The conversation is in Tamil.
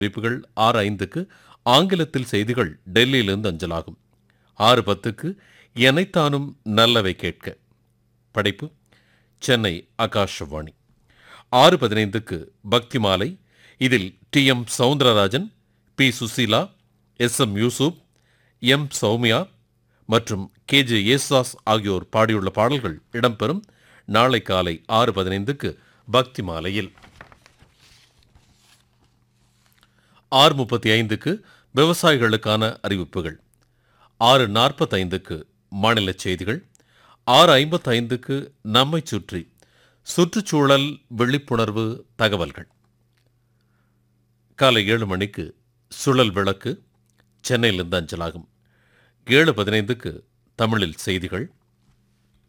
அறிவிப்புகள் ஆறு ஐந்துக்கு ஆங்கிலத்தில் செய்திகள் டெல்லியிலிருந்து அஞ்சலாகும் ஆறு பத்துக்கு எனைத்தானும் நல்லவை கேட்க படைப்பு சென்னை ஆகாஷவாணி ஆறு பதினைந்துக்கு பக்தி மாலை இதில் T M Soundararajan P Susheela S M Yusuf M Sowmya மற்றும் கே ஜே யேசுதாஸ் ஆகியோர் பாடியுள்ள பாடல்கள் இடம்பெறும் நாளை காலை ஆறு பதினைந்துக்கு பக்தி மாலையில் ஆறு முப்பத்தி ஐந்துக்கு விவசாயிகளுக்கான அறிவிப்புகள் ஆறு நாற்பத்தைந்துக்கு மாநில செய்திகள் ஆறு ஐம்பத்தைந்துக்கு நம்மை சுற்றி சுற்றுச்சூழல் விழிப்புணர்வு தகவல்கள் காலை ஏழு மணிக்கு சுழல் விளக்கு சென்னையிலிருந்து அஞ்சலாகும் ஏழு பதினைந்துக்கு தமிழில் செய்திகள்